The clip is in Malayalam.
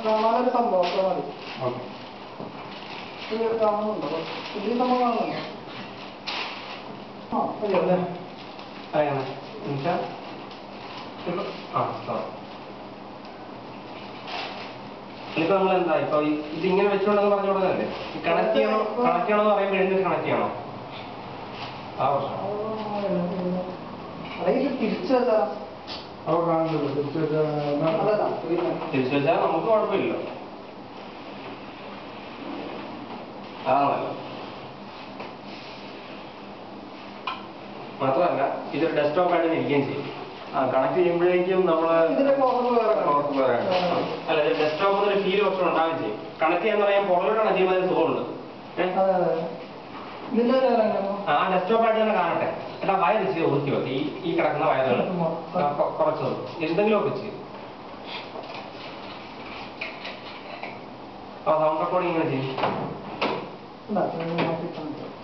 കാണാനൊരു സംഭവം ഒക്കെ മതി ഓക്കെ ഇത് കാണുന്നുണ്ടോ പുതിയ സംഭവം കാണുന്നുണ്ടോ ആ ശരി അല്ലേ അറിയാമോ എന്നുവെച്ചാൽ ഇപ്പൊ ആ സോറി ഇനിയിപ്പോ നമ്മൾ എന്താ ഇപ്പൊ ഈ- ഇതിങ്ങനെ വെച്ചോണ്ടെന്ന് പറഞ്ഞു കൊടുക്കല്ലേ കണക്ട് ചെയ്യണോ കണക്ട് ചെയ്യണോ എന്ന് പറയുമ്പോൾ എഴുന്നേറ്റ് കണക്ട് ചെയ്യണോ ആ പ്രശ്നം അതെ ഇത് തിരിച്ചു വെച്ചാ അവ കാണുന്നത് തീർച്ചയായിട്ടും അതല്ല പിന്നെ തിരിച്ചു വെച്ചാൽ നമുക്ക് കുഴപ്പമില്ലല്ലോ അതാണല്ലോ മാത്രമല്ല ഇതൊരു ഡെസ്ക്ടോപ്പ് ആയിട്ട് തന്നെ ഇരിക്കുകയും ചെയ്യും ആ കണക്ട് ചെയ്യുമ്പോഴേക്കും നമ്മള് ഇതിന്റെ പവർ വേറെ പവർ വേറെ ആണ്. അല്ല ഇത് ഡെസ്ക്ടോപ്പ് എന്നൊരു ഫീൽ കുറച്ച് ഉണ്ടാവുകയും ചെയ്യും കണക്ട് ചെയ്യാന്ന് പറയാൻ പുറകിലോട്ട് കണക്ട് ചെയ്യുമ്പോൾ അതിന് സുഖമുണ്ട് ഏ? അതെ അതെ ഇതിന്റെ ഒരു ഇറങ്ങുമ്പോ ആ ഡെസ്ക്ടോപ്പ് ആയിട്ട് തന്നെ കാണട്ടെ എന്നിട്ട് ആ വയർ ചെയ്ത് ഒതുക്കി വെക്കും ഈ ഈ കിടക്കുന്ന വയറുകൾ കുറച്ചത് എന്തെങ്കിലുമൊക്കെ ചെയ്യും ആ സൗണ്ട് റെക്കോർഡിംഗ് ഇങ്ങനെ ചെയ്യും ഉണ്ടാക്കി മാറ്റി കാണിക്കാം